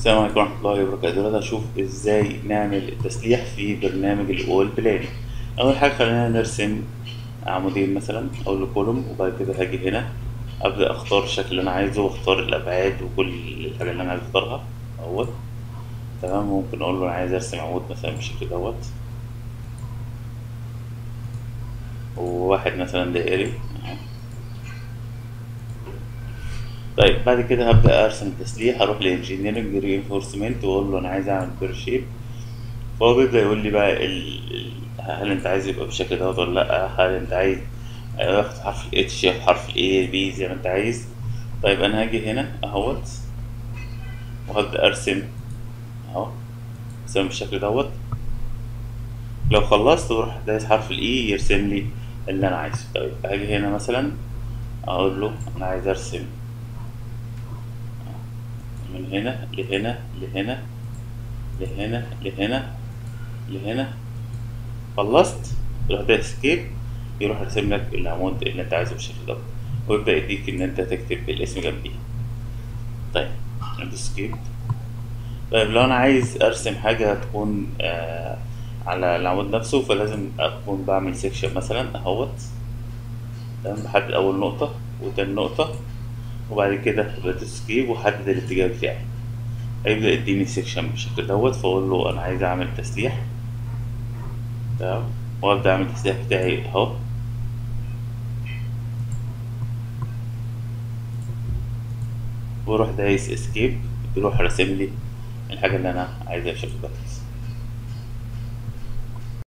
السلام عليكم ورحمة الله وبركاته دلوقتي هنشوف ازاي نعمل التسليح في برنامج الاول بلان اول حاجة خلينا نرسم عمودين مثلا او الكولوم وبعد كده هاجي هنا ابدأ اختار الشكل اللي انا عايزه واختار الابعاد وكل الحاجة اللي انا عايز اختارها اهوت تمام ممكن اقول له انا عايز ارسم عمود مثلا بالشكل دوت وواحد مثلا دائري أهو. طيب بعد كده هبدأ أرسم تسليح أروح لإنجينيرنج رينفورسمنت وأقول له أنا عايز أعمل بير شيب فهو بيبدأ يقول لي بقى ال... ال... هل أنت عايز يبقى بالشكل دوت ولا لأ هل أنت عايز ياخد حرف ال H ياخد حرف ال A B زي ما أنت عايز طيب أنا هاجي هنا أهوت وهبدأ أرسم أهو أرسم بالشكل دوت لو خلصت بروح دايس حرف ال E يرسم لي اللي أنا عايزه طيب هاجي هنا مثلا أقول له أنا عايز أرسم من هنا لهنا لهنا لهنا لهنا لهنا خلصت تروح ده اسكيب يروح يرسم لك العمود اللي انت عايزه بالشكل ده ويبدأ يديك ان انت تكتب الاسم جنبيه طيب ادي اسكيب طيب لو انا عايز ارسم حاجة تكون آه على العمود نفسه فلازم اكون بعمل سيكشن مثلا اهوت تمام بحدد اول نقطة وتاني نقطة وبعد كده بدوس اسكيب واحدد الاتجاه بتاعي هيبدأ يديني سيكشن بالشكل دوت فاقول له انا عايز اعمل تسليح تمام وابدأ اعمل التسليح بتاعي اهو واروح دايس اسكيب يروح راسم لي الحاجة اللي انا عايزها بالشكل ده